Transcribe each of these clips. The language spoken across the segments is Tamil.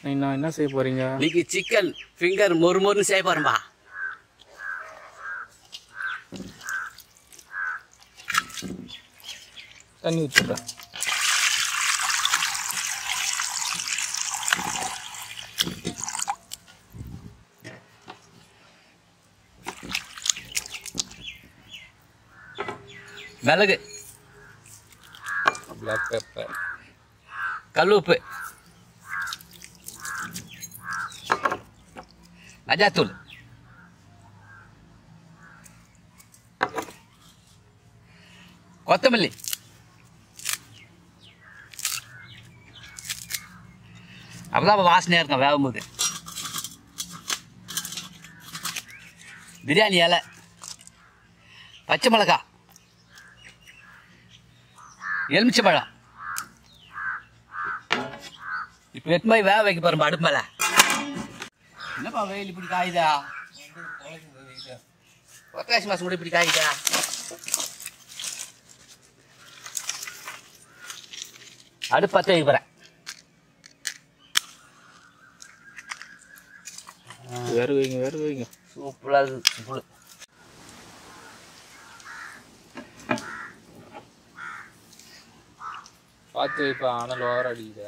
நான் என்ன செய்ய போறீங்க இன்னைக்கு சிக்கன் ஃபிங்கர் மொறு மொறுன்னு செய்ய போறேன்பா தண்ணி ஊற்றிடுறேன் மிளகு பிளாக் பெப்பர் கல் உப்பு மஜாத்தூள் கொத்தமல்லி அப்பதான் வாசனையா இருக்கும் வேகும்போது பிரியாணி இலை பச்சை மிளகா எலுமிச்சை பழம் இப்போ எட்டு மணி வேக வைக்க போறோம் அடுப்பு மேல என்னப்பா வெயில் இப்படி காயுதா ஒத்தாசி மாசம் கூட இப்படி காயுதா அடுப்பு பத்த வைக்க போறேன் வேறு வைங்க வேறு வைங்க சூப்பரா இருக்கு சூப்பர் பார்த்து வைப்பா ஆனால் ஓவர் அடிக்குது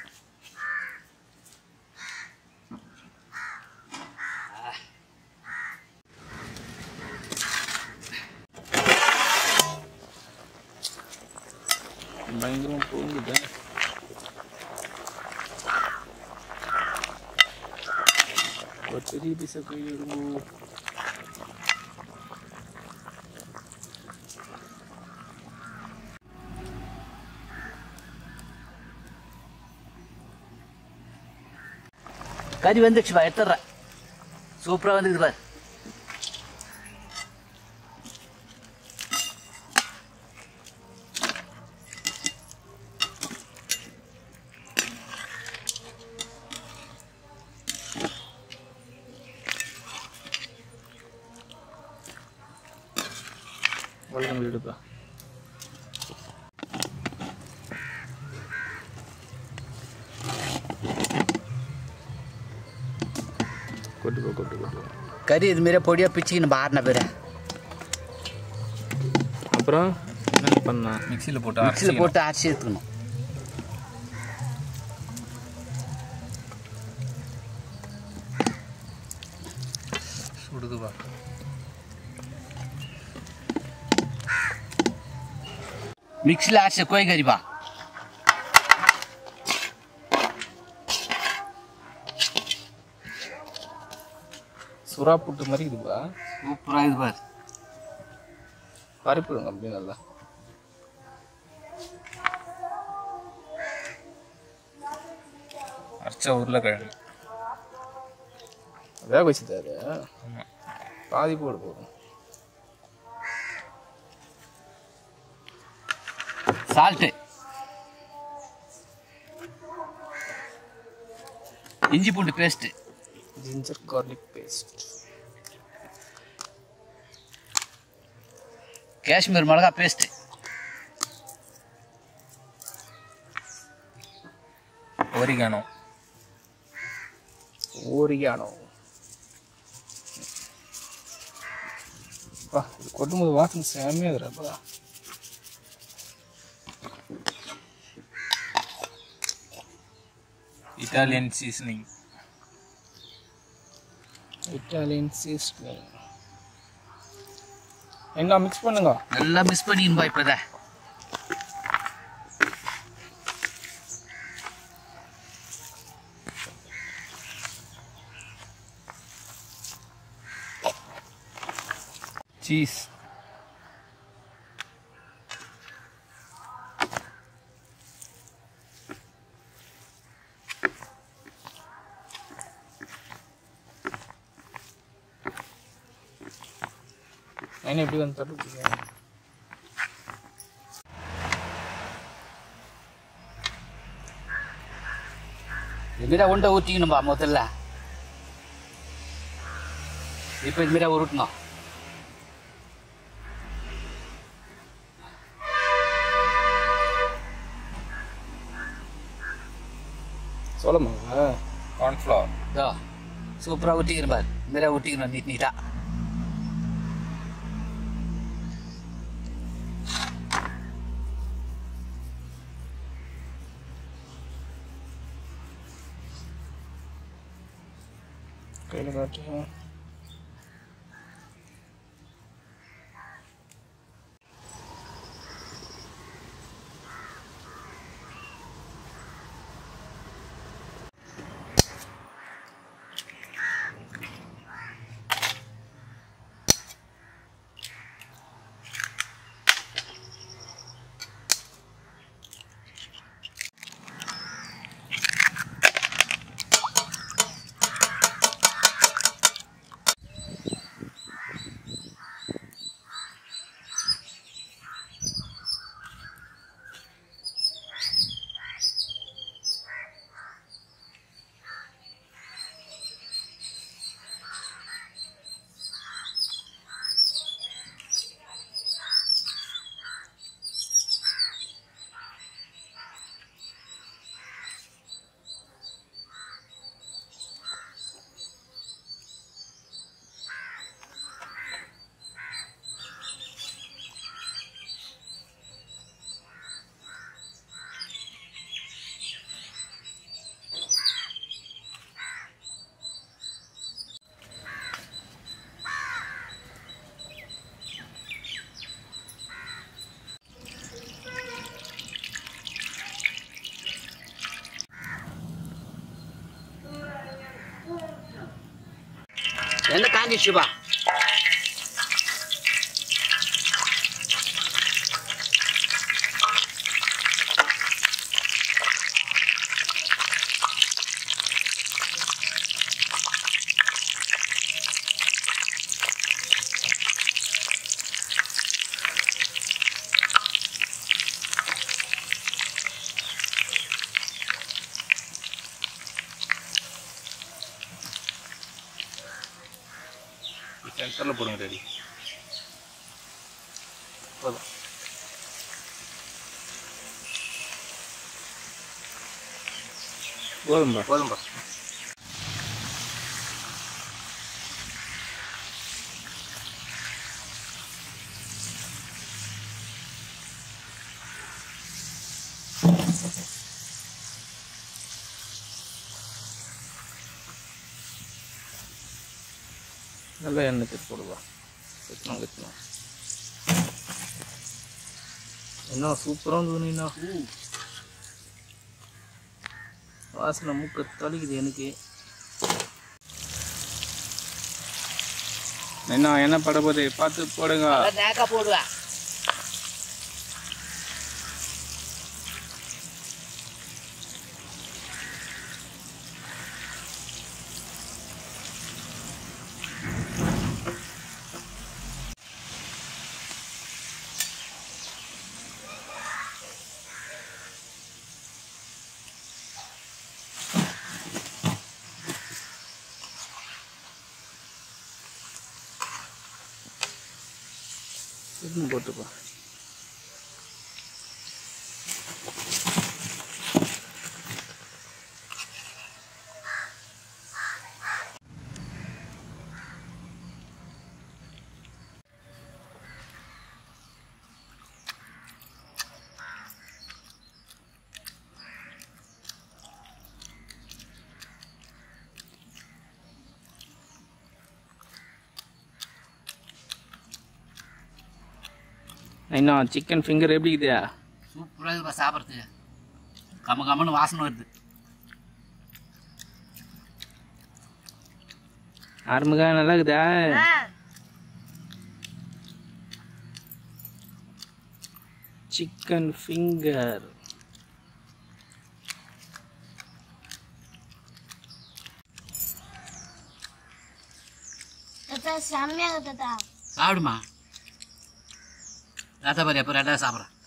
பயங்கரமா போகுது ஒரு பெரிய பீஸை போய் எடுங்க கறி வந்துடுச்சு பா எடுத்துடுறேன் சூப்பரா வந்துக்குது பாரு ஒழுங்கு எடுப்பா கொட்டுப்பா கொட்டு கொட்டு கறி இது மாரியே பொடியா பிச்சுக்கின்னு பாருன பேரு அப்புறம் என்ன பண்ணா மிக்சியில் போட்டு மிக்சியில் போட்டு அரைச்சி எடுத்துக்கணும் சுடுதுவா மிக்சியில் அரைச்ச கோழி கறிப்பா சுறா புட்டு மாதிரி இதுப்பா சூப்பரா இது பாரு பருப்புடுங்க அப்படியே நல்லா அரைச்ச உருளைக்கிழங்கு வேக வச்சுட்டாரு பாதி போடு போதும் சால்ட்டு இஞ்சி பூண்டு paste ginger garlic paste Kashmir மிளகா பேஸ்ட்டு ஓரிகானோ ஓரிகானோ பா இது கொட்டும்போது வாசனை செம்மையாக இருக்குப்பா இட்டாலியன் சீசனிங் இட்டாலியன் சீசனிங் எங்க மிக்ஸ் பண்ணுங்க நல்லா மிஸ் பண்ணிக்கணும்பா இப்போதான் சீஸ் என்ன எப்படி வந்து தட்டு இதுமாரி உண்டை ஊற்றிக்கணும்பா முதல்ல இப்போ இதுமாரி உருட்டணும் சோளமாவா கார்ன்ஃப்ளவர் இதோ சூப்பராக ஊற்றிக்கிறேன் பாரு இந்த மாதிரி ஊற்றிக்கணும் நீட் நீட்டாக கையில் காட்டு என்ன காஞ்சிச்சுப்பா சென்டரில் போடுங்க ரெடி போதும் போதும்பா போதும்பா நல்லா எண்ணெய் திருப்பி போடுவா கட்டணும் கட்டணும் என்ன சூப்பராக இருந்ததுண்ணா வாசனை மூக்க தொலைக்குது எனக்கு என்ன என்ன பட போகுது பார்த்து போடுங்க நேக்கா போடுவேன் இதுன்னு போட்டுப்பா என்ன சிக்கன் ஃபிங்கர் எப்படி இருக்குதா சூப்பராக இருக்குப்பா சாப்பிட்றதுக்கு கம்ம கம்மன்னு வாசனை வருது ஆரம்பக்கா நல்லா இருக்குதா சிக்கன் ஃபிங்கர் தாத்தா செம்மையாக தாத்தா சாப்பிடுமா தாத்தா பாரு எப்போ ரெண்டாவது சாப்பிட்றேன்